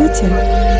future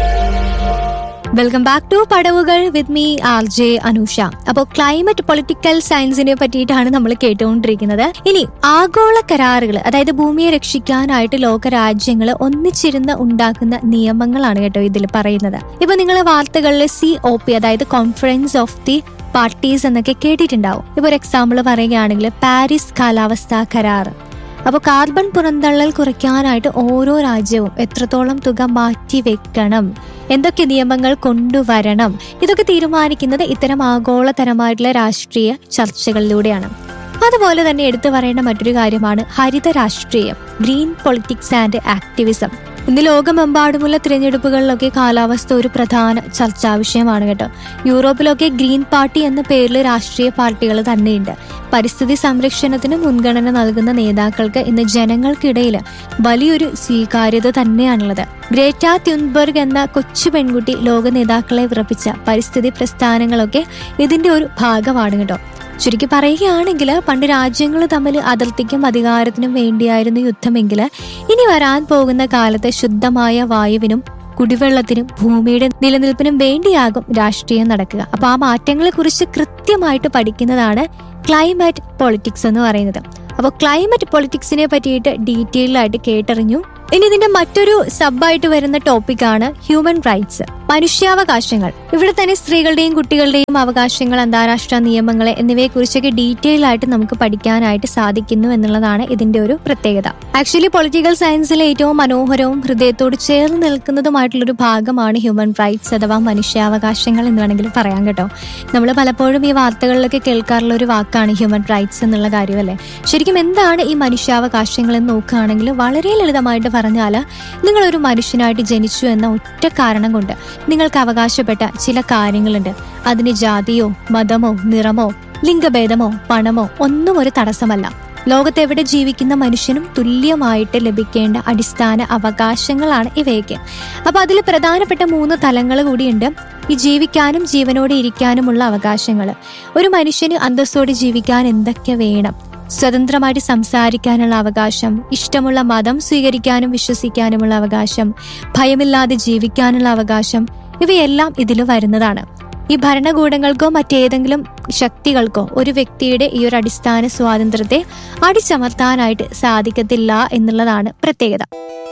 welcome back to പടവുകൾ with me R J Anusha അപ്പോൾ climate political സയൻസിനെ പറ്റിയിട്ടാണ് നമ്മൾ കേട്ടുകൊണ്ടിരിക്കുന്നത് ഇനി ആഗോള കരാറുകൾ അതായത് ഭൂമിയെ രക്ഷിക്കാനായിട്ട് ലോക രാജ്യങ്ങൾ ഒന്നിച്ചിരുന്ന് ഉണ്ടാക്കുന്ന നിയമങ്ങളാണ് കേട്ടോ ഇതിൽ പറയുന്നത് ഇപ്പൊ നിങ്ങൾ വാർത്തകളിൽ സി ഒ പി അതായത് കോൺഫറൻസ് ഓഫ് ദി പാർട്ടീസ് എന്നൊക്കെ കേട്ടിട്ടുണ്ടാവും ഇപ്പൊ ഒരു എക്സാമ്പിൾ പറയുകയാണെങ്കിൽ പാരീസ് കാലാവസ്ഥാ കരാർ അപ്പോൾ കാർബൺ പുറന്തള്ളൽ കുറയ്ക്കാനായിട്ട് ഓരോ രാജ്യവും എത്രത്തോളം തുക മാറ്റി വെക്കണം എന്തൊക്കെ നിയമങ്ങൾ കൊണ്ടുവരണം ഇതൊക്കെ തീരുമാനിക്കുന്നത് ഇത്തരം ആഗോളതരമായിട്ടുള്ള രാഷ്ട്രീയ ചർച്ചകളിലൂടെയാണ് അതുപോലെ തന്നെ എടുത്തു പറയേണ്ട മറ്റൊരു കാര്യമാണ് ഹരിത രാഷ്ട്രീയം ഗ്രീൻ പൊളിറ്റിക്സ് ആൻഡ് ആക്ടിവിസം ഇന്ന് ലോകമെമ്പാടുമുള്ള തിരഞ്ഞെടുപ്പുകളിലൊക്കെ കാലാവസ്ഥ ഒരു പ്രധാന ചർച്ചാ വിഷയമാണ് കേട്ടോ യൂറോപ്പിലൊക്കെ ഗ്രീൻ പാർട്ടി എന്ന പേരിൽ രാഷ്ട്രീയ പാർട്ടികൾ തന്നെയുണ്ട് പരിസ്ഥിതി സംരക്ഷണത്തിന് മുൻഗണന നൽകുന്ന നേതാക്കൾക്ക് ഇന്ന് ജനങ്ങൾക്കിടയിൽ വലിയൊരു സ്വീകാര്യത തന്നെയാണുള്ളത് ഗ്രേറ്റ ത്യുൻബർഗ് എന്ന കൊച്ചു പെൺകുട്ടി ലോക നേതാക്കളെ വിറപ്പിച്ച പരിസ്ഥിതി പ്രസ്ഥാനങ്ങളൊക്കെ ഇതിന്റെ ഒരു ഭാഗമാണ് കേട്ടോ ചുരുക്കി പറയുകയാണെങ്കിൽ പണ്ട് രാജ്യങ്ങൾ തമ്മിൽ അതിർത്തിക്കും അധികാരത്തിനും വേണ്ടിയായിരുന്നു യുദ്ധമെങ്കിൽ ഇനി വരാൻ പോകുന്ന കാലത്ത് ശുദ്ധമായ വായുവിനും കുടിവെള്ളത്തിനും ഭൂമിയുടെ നിലനിൽപ്പിനും വേണ്ടിയാകും രാഷ്ട്രീയം നടക്കുക അപ്പൊ ആ മാറ്റങ്ങളെ കുറിച്ച് കൃത്യമായിട്ട് പഠിക്കുന്നതാണ് ക്ലൈമറ്റ് പൊളിറ്റിക്സ് എന്ന് പറയുന്നത് അപ്പോൾ ക്ലൈമറ്റ് പൊളിറ്റിക്സിനെ പറ്റിയിട്ട് ഡീറ്റെയിൽ ആയിട്ട് കേട്ടറിഞ്ഞു ഇനി ഇതിന്റെ മറ്റൊരു സബായിട്ട് വരുന്ന ടോപ്പിക്കാണ് ഹ്യൂമൻ റൈറ്റ്സ് മനുഷ്യാവകാശങ്ങൾ ഇവിടെ തന്നെ സ്ത്രീകളുടെയും കുട്ടികളുടെയും അവകാശങ്ങൾ അന്താരാഷ്ട്ര നിയമങ്ങളെ എന്നിവയെ കുറിച്ചൊക്കെ ഡീറ്റെയിൽ ആയിട്ട് നമുക്ക് പഠിക്കാനായിട്ട് സാധിക്കുന്നു എന്നുള്ളതാണ് ഇതിന്റെ ഒരു പ്രത്യേകത ആക്ച്വലി പൊളിറ്റിക്കൽ സയൻസിലെ ഏറ്റവും മനോഹരവും ഹൃദയത്തോട് ചേർന്ന് നിൽക്കുന്നതുമായിട്ടുള്ള ഒരു ഭാഗമാണ് ഹ്യൂമൻ റൈറ്റ്സ് അഥവാ മനുഷ്യാവകാശങ്ങൾ എന്ന് വേണമെങ്കിൽ പറയാം കേട്ടോ നമ്മൾ പലപ്പോഴും ഈ വാർത്തകളിലൊക്കെ കേൾക്കാറുള്ള ഒരു വാക്കാണ് ഹ്യൂമൻ റൈറ്റ്സ് എന്നുള്ള കാര്യമല്ലേ ശരിക്കും എന്താണ് ഈ മനുഷ്യാവകാശങ്ങൾ എന്ന് നോക്കുകയാണെങ്കിൽ വളരെ ലളിതമായിട്ട് പറഞ്ഞാൽ നിങ്ങളൊരു മനുഷ്യനായിട്ട് ജനിച്ചു എന്ന ഒറ്റ കാരണം കൊണ്ട് നിങ്ങൾക്ക് അവകാശപ്പെട്ട ചില കാര്യങ്ങളുണ്ട് അതിന് ജാതിയോ മതമോ നിറമോ ലിംഗഭേദമോ പണമോ ഒന്നും ഒരു തടസ്സമല്ല ലോകത്തെവിടെ ജീവിക്കുന്ന മനുഷ്യനും തുല്യമായിട്ട് ലഭിക്കേണ്ട അടിസ്ഥാന അവകാശങ്ങളാണ് ഇവയൊക്കെ അപ്പൊ അതിൽ പ്രധാനപ്പെട്ട മൂന്ന് തലങ്ങൾ കൂടിയുണ്ട് ഈ ജീവിക്കാനും ജീവനോടെ ഇരിക്കാനുമുള്ള അവകാശങ്ങൾ ഒരു മനുഷ്യന് അന്തസ്സോടെ ജീവിക്കാൻ എന്തൊക്കെ വേണം സ്വതന്ത്രമായിട്ട് സംസാരിക്കാനുള്ള അവകാശം ഇഷ്ടമുള്ള മതം സ്വീകരിക്കാനും വിശ്വസിക്കാനുമുള്ള അവകാശം ഭയമില്ലാതെ ജീവിക്കാനുള്ള അവകാശം ഇവയെല്ലാം ഇതിൽ വരുന്നതാണ് ഈ ഭരണകൂടങ്ങൾക്കോ മറ്റേതെങ്കിലും ശക്തികൾക്കോ ഒരു വ്യക്തിയുടെ ഈ ഒരു അടിസ്ഥാന സ്വാതന്ത്ര്യത്തെ അടിച്ചമർത്താനായിട്ട് സാധിക്കത്തില്ല എന്നുള്ളതാണ് പ്രത്യേകത